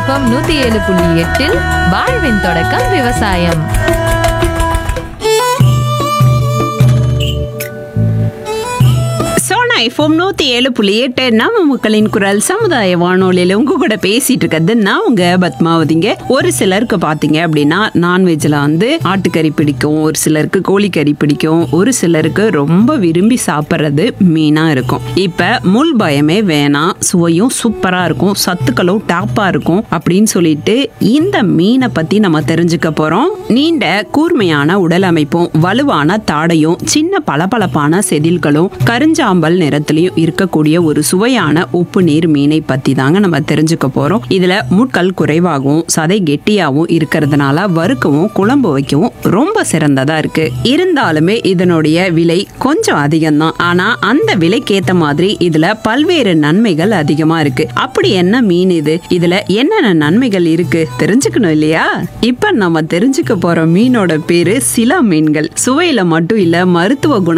FM நூத்தி ஏழு புள்ளி எட்டில் வாழ்வின் தொடக்கம் விவசாயம் சோனா எஃப்எம் நூத்தி ஏழு புள்ளி எட்டு நம்ம மக்களின் குரல் சமுதாய வானொலியில உங்க கூட பேசிட்டு இருக்கிறது நான் உங்க பத்மாவதிங்க ஒரு சிலருக்கு பாத்தீங்க அப்படின்னா நான்வெஜ்ல வந்து ஆட்டுக்கறி பிடிக்கும் ஒரு சிலருக்கு கோழிக்கறி பிடிக்கும் ஒரு சிலருக்கு ரொம்ப விரும்பி சாப்பிட்றது மீனா இருக்கும் இப்ப முள் பயமே வேணாம் சுவையும் சூப்பரா இருக்கும் சத்துக்களும் டாப்பா இருக்கும் அப்படின்னு சொல்லிட்டு இந்த மீனை பத்தி நம்ம தெரிஞ்சுக்க போறோம் நீண்ட கூர்மையான உடல் அமைப்பும் வலுவான தாடையும் சின்ன பளபளப்பான செதில்களும் கருஞ்சாம்பல் நிறத்திலையும் இருக்கக்கூடிய ஒரு சுவையான உப்பு நீர் மீனை பத்தி தாங்க நம்ம தெரிஞ்சுக்க போறோம் இதுல முட்கள் குறைவாகவும் சதை கெட்டியாகவும் இருக்கிறதுனால வறுக்கவும் குழம்பு வைக்கவும் ரொம்ப சிறந்ததா இருக்கு இருந்தாலுமே இதனுடைய விலை கொஞ்சம் அதிகம்தான் ஆனா அந்த விலைக்கேத்த மாதிரி இதுல பல்வேறு நன்மைகள் அதிகமா இருக்கு அப்படி என்ன மீன் இது இதுல என்னென்ன நன்மைகள் இருக்கு தெரிஞ்சுக்கணும் இல்லையா இப்ப நம்ம தெரிஞ்சுக்க போற மீனோட பேரு சிலா மீன்கள் சுவையில மட்டும் இல்ல மருத்துவ குண